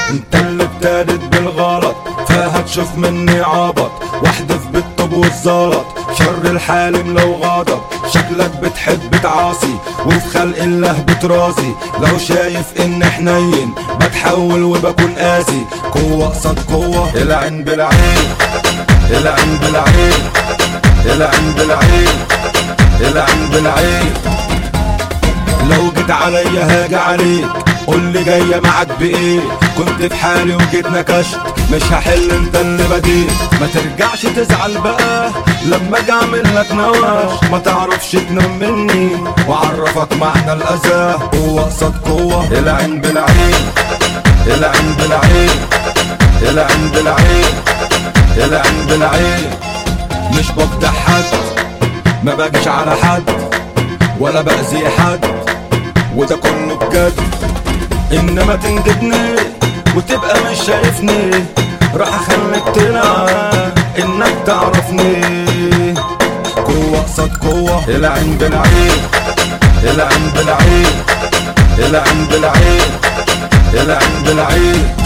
انت اللي ابتدت بالغلط فهتشوف مني عبط واحدف بالطب والزلط شر الحالم لو غضب شكلك بتحب تعاصي وفي خلق الله بتراسي لو شايف ان حنين بتحول وبكون قاسي قوة قصاد قوة العين بالعين العين بالعين العين بالعين العين بالعين لو جيت عليا هاجي عليك قول لي جايه معاك بايه كنت في حالي وجيت نكشت مش هحل انت اللي بديت ما ترجعش تزعل بقى لما اجي اعمل لك نواش ما تعرفش تنام مني واعرفك معنى الاذى قوه قصاد قوه العين بالعين العين بالعين العين بالعين العين بالعين مش بفضح حد ما باجيش على حد ولا بأذي حد وده كله بجد انما تنجدني وتبقى مش شايفني راح اخليك تنام انك تعرفني قوة قصاد قوة العين بالعين العين بالعين العين بالعين العين بالعين